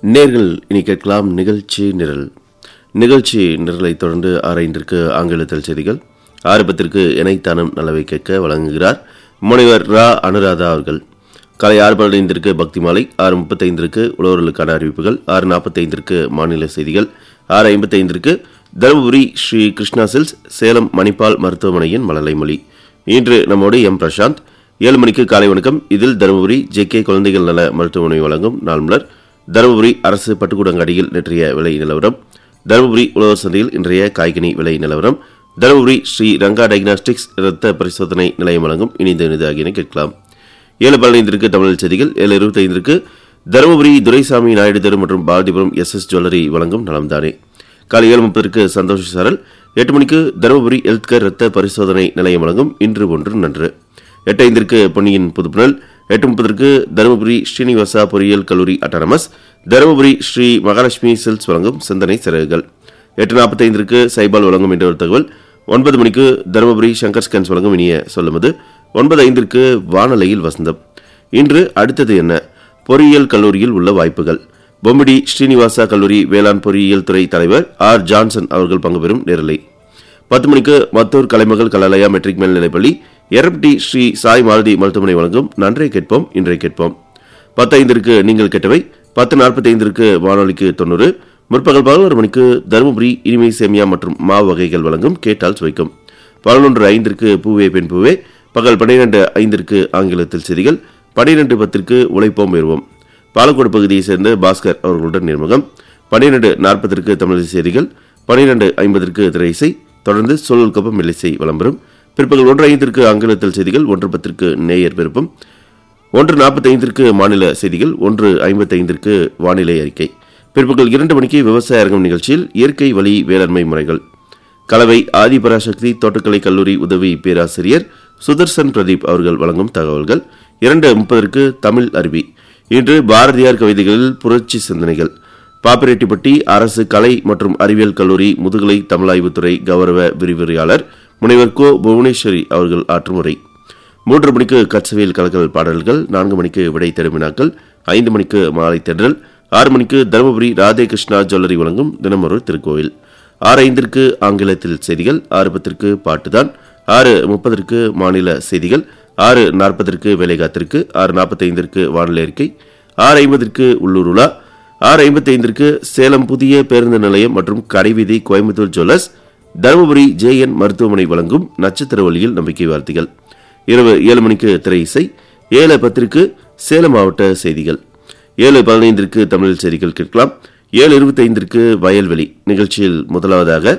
நேர்கள் இனி கேட்கலாம் நிகழ்ச்சி நிரல் நிகழ்ச்சி நிரலை தொடர்ந்து ஆரைந்திற்கு ஆங்கிலத்தில் செய்திகள் ஆறு பத்திற்கு இணைத்தானம் நலவை கேட்க வழங்குகிறார் முனைவர் ரா அனுராதா அவர்கள் காலை ஆறு பதினைந்திற்கு பக்தி மாலை ஆறு முப்பத்தைந்திற்கு உழவர்களுக்கான அறிவிப்புகள் ஆறு நாற்பத்தைந்திற்கு மாநில செய்திகள் ஆறு ஐம்பத்தைந்திற்கு தருமபுரி ஸ்ரீ கிருஷ்ணா சில்ஸ் சேலம் மணிப்பால் மருத்துவமனையின் மழலை மொழி இன்று நம்மோடு எம் பிரசாந்த் ஏழு மணிக்கு காலை வணக்கம் இதில் தருமபுரி ஜே கே குழந்தைகள் நல மருத்துவமனை வழங்கும் நாள் மலர் தருமபுரி அரசு பட்டுக்கூடங்காடியில் நேற்றைய விலை நிலவரம் தருமபுரி உழவர் சந்தையில் இன்றைய காய்கனி விலை நிலவரம் தருமபுரி ஸ்ரீ ரங்கா டயக்னாஸ்டிக்ஸ் இரத்த பரிசோதனை நிலையம் வழங்கும் இணைந்த இது ஆகியன கேட்கலாம் ஏழு பதினைந்திற்கு தமிழ் செய்திகள் ஏழு இருபத்தைந்திற்கு தருமபுரி துரைசாமி நாயுடு தெரு மற்றும் பாரதிபுரம் எஸ் எஸ் ஜுவல்லரி வழங்கும் நலம்தானே காலை ஏழு முப்பதற்கு சந்தோஷ் சாரல் எட்டு மணிக்கு தருமபுரி ஹெல்த் கேர் ரத்த பரிசோதனை நிலையம் வழங்கும் இன்று ஒன்று நன்று எட்டு ஐந்திற்கு பொன்னியின் புதுப்புணல் எட்டு முப்பதற்கு தருமபுரி ஸ்ரீனிவாசா பொறியியல் கல்லூரி அட்டானமஸ் தருமபுரி ஸ்ரீ மகாலட்சுமி சில்ஸ் வழங்கும் சிந்தனை சிறகுகள் எட்டு நாற்பத்தைந்திற்கு சைபால் வழங்கும் என்ற ஒரு தகவல் ஒன்பது மணிக்கு தருமபுரி சங்கர் ஸ்கேன்ஸ் வழங்கும் இனிய சொல்லுவது ஒன்பது ஐந்திற்கு வானலையில் வசந்தம் இன்று அடுத்தது என்ன பொறியியல் கல்லூரியில் உள்ள வாய்ப்புகள் பொம்மிடி ஸ்ரீனிவாசா கல்லூரி வேளாண் பொறியியல் துறை தலைவர் ஆர் ஜான்சன் அவர்கள் பங்கு பெறும் நேரலை பத்து மணிக்கு மத்தூர் கலைமகள் கலாலயா மெட்ரிக் மேல்நிலைப்பள்ளி எரப்டி ஸ்ரீ சாய் மாருதி மருத்துவமனை வழங்கும் நன்றை கேட்போம் இன்றை கேட்போம் பத்து ஐந்திற்கு நீங்கள் கேட்டவை பத்து நாற்பத்தி ஐந்திற்கு வானொலிக்கு தொண்ணூறு முற்பகல் பதினோரு மணிக்கு தருமபுரி இனிமை சேமியா மற்றும் மாவு வகைகள் வழங்கும் கேட்டால் சுவைக்கும் பதினொன்று ஐந்திற்கு பூவே பெண் பூவே பகல் பன்னிரண்டு ஐந்திற்கு ஆங்கிலத்தில் செய்திகள் பன்னிரண்டு பத்திற்கு உழைப்போம் உயர்வோம் பாலக்கோடு பகுதியைச் சேர்ந்த பாஸ்கர் அவர்களுடன் நேர்முகம் பன்னிரண்டு நாற்பதற்கு தமிழ் செய்திகள் பன்னிரண்டு ஐம்பதற்கு திரை இசை தொடர்ந்து சொல்லல் கப்பம் மெல்லிசை விளம்பரம் பிற்பகல் ஒன்று ஐந்திற்கு ஆங்கிலத்தில் செய்திகள் ஒன்று பத்திற்கு நேயர் விருப்பம் ஒன்று நாற்பத்தைந்திற்கு மாநில செய்திகள் ஒன்று ஐம்பத்தைந்திற்கு வானிலை அறிக்கை பிற்பகல் இரண்டு மணிக்கு விவசாய அரங்கம் நிகழ்ச்சியில் இயற்கை வழி வேளாண்மை முறைகள் கலவை ஆதிபராசக்தி தோட்டக்கலை கல்லூரி உதவி பேராசிரியர் சுதர்சன் பிரதீப் அவர்கள் வழங்கும் தகவல்கள் இரண்டு முப்பதற்கு தமிழ் அருவி இன்று பாரதியார் கவிதைகளில் புரட்சி சிந்தனைகள் பாப்பிரெட்டிப்பட்டி அரசு கலை மற்றும் அறிவியல் கல்லூரி முதுகலை தமிழாய்வுத்துறை கௌரவ விரிவுரையாளர் முனைவர் கோ புவனேஸ்வரி அவர்கள் ஆற்றும் உரை மூன்று மணிக்கு கச்சவியல் கலக்கல் பாடல்கள் நான்கு மணிக்கு விடை திரும்பினாக்கள் ஐந்து மணிக்கு மாலை தென்றல் ஆறு மணிக்கு தருமபுரி ராதே கிருஷ்ணா ஜுவல்லரி வழங்கும் தினமொரு திருக்கோயில் ஆறு ஐந்திற்கு ஆங்கிலத்தில் செய்திகள் ஆறு பத்திற்கு பாட்டுதான் ஆறு முப்பதற்கு மாநில செய்திகள் ஆறு நாற்பதற்கு வேலைகாத்திற்கு ஆறு நாற்பத்தைந்திற்கு வானிலை அறிக்கை ஆறு ஐம்பதற்கு உள்ளூர் உலா ஆறு ஐம்பத்தைந்திற்கு சேலம் புதிய பேருந்து நிலையம் மற்றும் கடைவீதி கோயம்புத்தூர் ஜுவல்லர்ஸ் தருமபுரி ஜேஎன் மருத்துவமனை வழங்கும் நட்சத்திர வழியில் நம்பிக்கை வார்த்தைகள் இரவு ஏழு மணிக்கு திரை இசை ஏழு பத்திற்கு சேலம் மாவட்ட செய்திகள் ஏழு பதினைந்திற்கு தமிழ் செய்திகள் கேட்கலாம் ஏழு இருபத்தைந்திற்கு வயல்வெளி நிகழ்ச்சியில் முதலாவதாக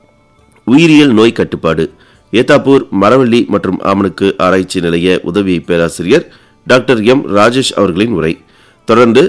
உயிரியல் நோய் கட்டுப்பாடு ஏத்தாப்பூர் மரவள்ளி மற்றும் ஆமணுக்கு ஆராய்ச்சி நிலைய உதவி பேராசிரியர் டாக்டர் எம் ராஜேஷ் அவர்களின் உரை தொடர்ந்து